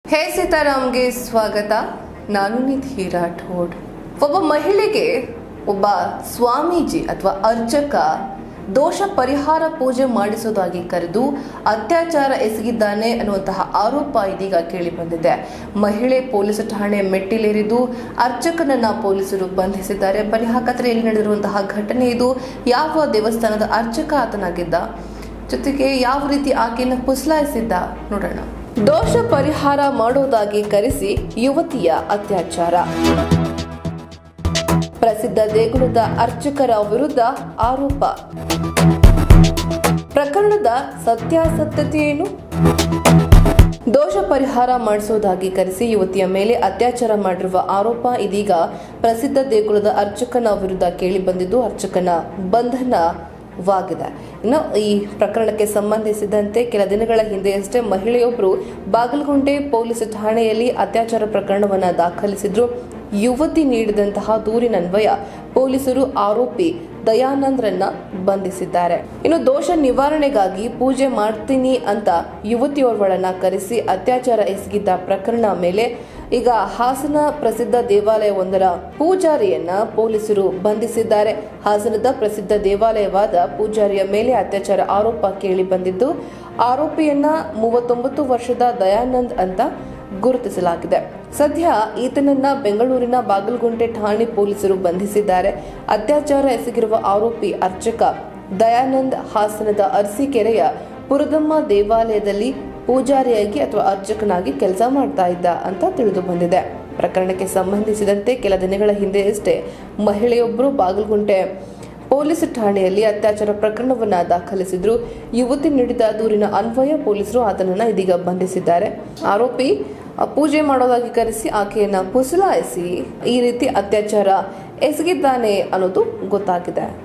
ಹೇ ಸೀತಾರಾಮ್ಗೆ ಸ್ವಾಗತ ನಾನು ನಿಧಿ ರಾಠೋಡ್ ಒಬ್ಬ ಮಹಿಳೆಗೆ ಒಬ್ಬ ಸ್ವಾಮೀಜಿ ಅಥವಾ ಅರ್ಚಕ ದೋಷ ಪರಿಹಾರ ಪೂಜೆ ಮಾಡಿಸೋದಾಗಿ ಕರೆದು ಅತ್ಯಾಚಾರ ಎಸಗಿದ್ದಾನೆ ಅನ್ನುವಂತಹ ಆರೋಪ ಇದೀಗ ಕೇಳಿ ಬಂದಿದೆ ಮಹಿಳೆ ಪೊಲೀಸ್ ಠಾಣೆ ಮೆಟ್ಟಿಲೇರಿದ್ದು ಅರ್ಚಕನನ್ನ ಪೊಲೀಸರು ಬಂಧಿಸಿದ್ದಾರೆ ಬನ್ನಿ ಹಾಗಾದ್ರೆ ಇಲ್ಲಿ ನಡೆದಿರುವಂತಹ ಘಟನೆ ಇದು ಯಾವ ದೇವಸ್ಥಾನದ ಅರ್ಚಕ ಆತನಾಗಿದ್ದ ಜೊತೆಗೆ ಯಾವ ರೀತಿ ಆಕೆಯನ್ನು ಪುಸ್ಲಾಯಿಸಿದ್ದ ನೋಡೋಣ ದೋಷ ಪರಿಹಾರ ಮಾಡೋದಾಗಿ ಕರೆಸಿ ಯುವತಿಯ ಅತ್ಯಾಚಾರ ಪ್ರಸಿದ್ಧ ದೇಗುಲದ ಅರ್ಚಕರ ವಿರುದ್ಧ ಆರೋಪ ಪ್ರಕರಣದ ಸತ್ಯಾಸತ್ಯತೆ ಏನು ದೋಷ ಪರಿಹಾರ ಮಾಡಿಸೋದಾಗಿ ಕರೆಸಿ ಯುವತಿಯ ಮೇಲೆ ಅತ್ಯಾಚಾರ ಮಾಡಿರುವ ಆರೋಪ ಇದೀಗ ಪ್ರಸಿದ್ಧ ದೇಗುಲದ ಅರ್ಚಕನ ವಿರುದ್ಧ ಕೇಳಿ ಬಂದಿದ್ದು ಅರ್ಚಕನ ಬಂಧನವಾಗಿದೆ ಇನ್ನು ಈ ಪ್ರಕರಣಕ್ಕೆ ಸಂಬಂಧಿಸಿದಂತೆ ಕೆಲ ದಿನಗಳ ಹಿಂದೆಯಷ್ಟೇ ಮಹಿಳೆಯೊಬ್ಬರು ಬಾಗಲಗುಂಟೆ ಪೊಲೀಸ್ ಠಾಣೆಯಲ್ಲಿ ಅತ್ಯಾಚಾರ ಪ್ರಕರಣವನ್ನು ದಾಖಲಿಸಿದ್ರು ಯುವತಿ ನೀಡಿದಂತಹ ದೂರಿನನ್ವಯ ಪೊಲೀಸರು ಆರೋಪಿ ದಯಾನಂದ್ರನ್ನ ಬಂಧಿಸಿದ್ದಾರೆ ಇನ್ನು ದೋಷ ನಿವಾರಣೆಗಾಗಿ ಪೂಜೆ ಮಾಡ್ತೀನಿ ಅಂತ ಯುವತಿಯೋರ್ವಳನ್ನ ಕರೆಸಿ ಅತ್ಯಾಚಾರ ಎಸಗಿದ್ದ ಪ್ರಕರಣ ಮೇಲೆ ಈಗ ಹಾಸನ ಪ್ರಸಿದ್ಧ ದೇವಾಲಯವೊಂದರ ಪೂಜಾರಿಯನ್ನ ಪೊಲೀಸರು ಬಂಧಿಸಿದ್ದಾರೆ ಹಾಸನದ ಪ್ರಸಿದ್ಧ ದೇವಾಲಯವಾದ ಪೂಜಾರಿಯ ಮೇಲೆ ಅತ್ಯಾಚಾರ ಆರೋಪ ಕೇಳಿ ಬಂದಿದ್ದು ಆರೋಪಿಯನ್ನ ಮೂವತ್ತೊಂಬತ್ತು ವರ್ಷದ ದಯಾನಂದ್ ಅಂತ ಗುರುತಿಸಲಾಗಿದೆ ಸದ್ಯ ಈತನನ್ನ ಬೆಂಗಳೂರಿನ ಬಾಗಲಗುಂಟೆ ಠಾಣೆ ಪೊಲೀಸರು ಬಂಧಿಸಿದ್ದಾರೆ ಅತ್ಯಾಚಾರ ಎಸಗಿರುವ ಆರೋಪಿ ಅರ್ಚಕ ದಯಾನಂದ್ ಹಾಸನದ ಅರಸೀಕೆರೆಯ ಪುರದಮ್ಮ ದೇವಾಲಯದಲ್ಲಿ ಪೂಜಾರಿಯಾಗಿ ಅಥವಾ ಅರ್ಚಕನಾಗಿ ಕೆಲಸ ಮಾಡ್ತಾ ಇದ್ದ ಅಂತ ತಿಳಿದು ಬಂದಿದೆ ಪ್ರಕರಣಕ್ಕೆ ಸಂಬಂಧಿಸಿದಂತೆ ಕೆಲ ದಿನಗಳ ಹಿಂದೆಯಷ್ಟೇ ಮಹಿಳೆಯೊಬ್ಬರು ಬಾಗಲಗುಂಟೆ ಪೊಲೀಸ್ ಠಾಣೆಯಲ್ಲಿ ಅತ್ಯಾಚಾರ ಪ್ರಕರಣವನ್ನ ದಾಖಲಿಸಿದ್ರು ಯುವತಿ ನೀಡಿದ ದೂರಿನ ಅನ್ವಯ ಪೊಲೀಸರು ಆತನನ್ನ ಇದೀಗ ಬಂಧಿಸಿದ್ದಾರೆ ಆರೋಪಿ ಆ, ಪೂಜೆ ಮಾಡೋದಾಗಿ ಕರೆಸಿ ಆಕೆಯನ್ನ ಪುಸಲಾಯಿಸಿ ಈ ರೀತಿ ಅತ್ಯಾಚಾರ ಎಸಗಿದ್ದಾನೆ ಅನ್ನೋದು ಗೊತ್ತಾಗಿದೆ